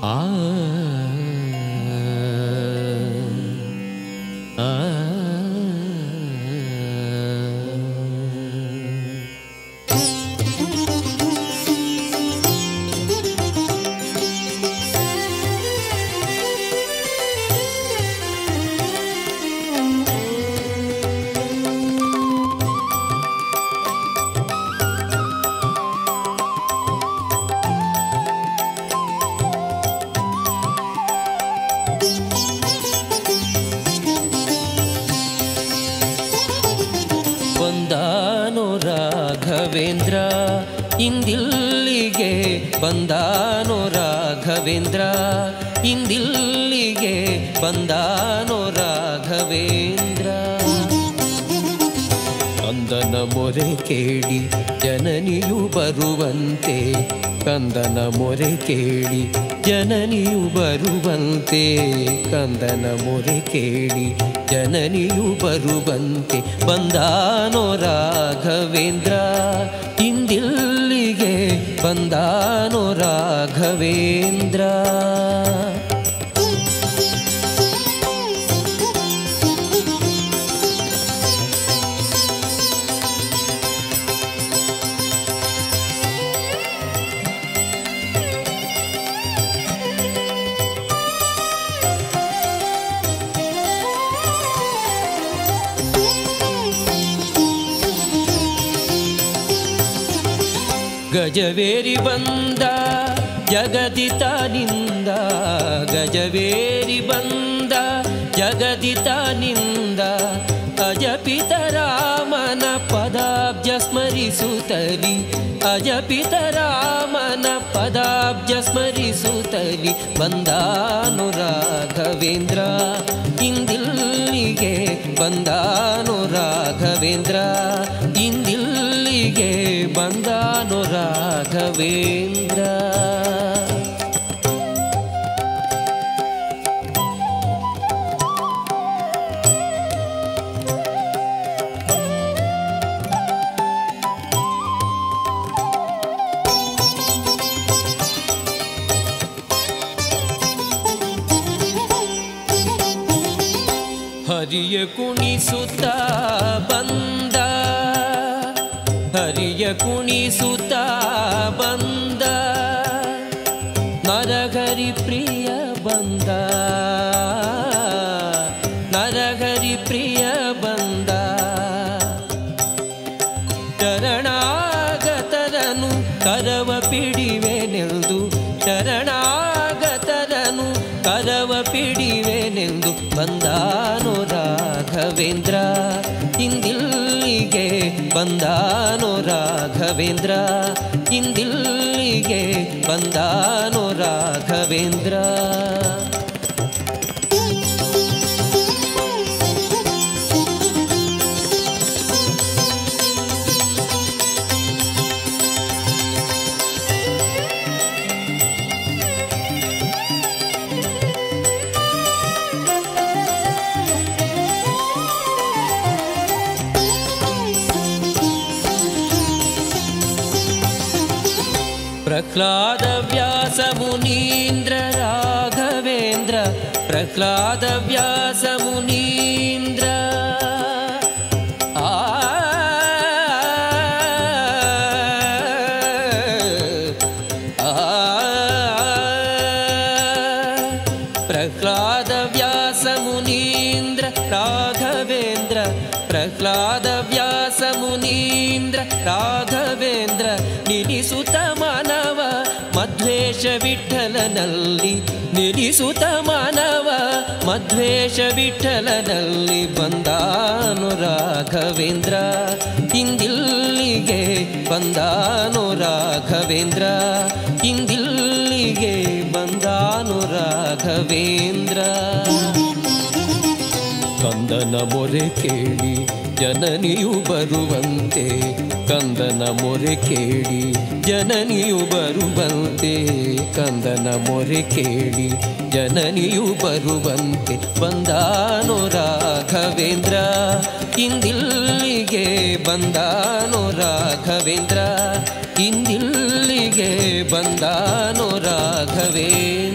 ಆ ಆ ಬಂದಾನೋ ರಾಘವೇಂದ್ರ ಇಂದಿಲ್ಲಿಗೆ ಬಂದಾನೋ ರಾಘವೇಂದ್ರ ಇಂದಿಲ್ಲಿಗೆ ಬಂದಾನೋ ರಾಘವೇಂದ್ರ ಕಂದನ ಮೊರೆ ಕೇಳಿ ಜನನಿಯು ಬರುವಂತೆ ಕಂದನ ಮೊರೆ ಕೇಳಿ ಜನನಿಯು ಬರುವಂತೆ ಕಂದನ ಮೊರೆ ಕೇಳಿ ಜನನಿಯು ಬರುವಂತೆ ಬಂದಾನೋ ರಾಘವೇಂದ್ರ ಇಂದಿಲ್ಲಿಗೆ ಬಂದಾನೋ ರಾಘವೇಂದ್ರ ಗಜವೇರಿ ಬಂದ ಜಗದಿತನಿಂದ ಗಜವೇರಿ ಬಂದ ಜಗದಿತನಿಂದ ಅಜಪಿತ ರಾಮನ ಪದಾಬ್ಜ ಸ್ಮರಿಸುತ್ತಲಿ ಅಜಪಿತ ರಾಮನ ಪದಾಬ್ಜ ಸ್ಮರಿಸುತ್ತಲಿ ಬಂದಾನು ರಾಘವೇಂದ್ರ ಇಂದಿಲ್ಲಿಗೆ ಬಂದಾನು ರಾಘವೇಂದ್ರ ಇಂದಿಲ್ಲಿಗೆ ಬಂದಾನು ರಾಘವೇಂದ್ರ ಹರಿಯ ಕುಣಿಸುತ್ತ ಬಂದ ಹರಿಯ ಕುಣಿಸುತ್ತ ಬಂದ ನರಹರಿ ಪ್ರಿಯ ಬಂದ ನರಹರಿ ಪ್ರಿಯ ಬಂದ ಶರಣಾಗತರನು ಕರವ ಪಿಡಿವೆನೆಂದು ಶರಣಾಗತರನು ಕರವ ಪಿಡಿವೆನೆಂದು ಬಂದಾನು ರಾಘವೇಂದ್ರ ಇಂದಿಲ್ಲಿಗೆ ಬಂದಾನು ರಾಘವೇಂದ್ರ ಇಂದಿಲ್ಲಿಗೆ ಬಂದಾನು ರಾಘವೇಂದ್ರ ಪ್ರಹ್ಲಾದ ವ್ಯಾಸ ಮುನೀಂದ್ರ ರಾಘವೇಂದ್ರ ಪ್ರಹ್ಲಾದ ವ್ಯಾಸ ಮುನೀಂದ್ರ ಆ ಆ ಪ್ರಹ್ಲಾದ ವ್ಯಾಸ ಮುನೀಂದ್ರ ರಾಘವೇಂದ್ರ ಪ್ರಹ್ಲಾದ ವ್ಯಾಸ ಮುನೀಂದ್ರ ರಾಘವೇಂದ್ರ ನಿಲ್ಲಿಸುತ್ತ ಮಾನವ ಮಧ್ವೇಷ ವಿಠಲನಲ್ಲಿ ನಿಲ್ಲಿಸುತ್ತ ಮಾನವ ಮಧ್ವೇಷ ವಿಠಲನಲ್ಲಿ ಬಂದಾನು ರಾಘವೇಂದ್ರ ಇಂದಿಲ್ಲಿಗೆ ಬಂದಾನು ರಾಘವೇಂದ್ರ ಇಂದಿಲ್ಲಿಗೆ ಬಂದಾನು ರಾಘವೇಂದ್ರ ಕಂದನ ಮೊರೆ ಕೇಳಿ ಜನನಿಯು ಬರುವಂತೆ ಕಂದನ ಮೊರೆ ಕೇಳಿ ಜನನಿಯು ಬರುವಂತೆ ಕಂದನ ಮೊರೆ ಕೇಳಿ ಜನನಿಯು ಬರುವಂತೆ ಬಂದಾನು ರಾಘವೇಂದ್ರ ಇಂದಿಲ್ಲಿಗೆ ಬಂದಾನು ರಾಘವೇಂದ್ರ ಇಂದಿಲ್ಲಿಗೆ ಬಂದಾನು ರಾಘವೇಂದ್ರ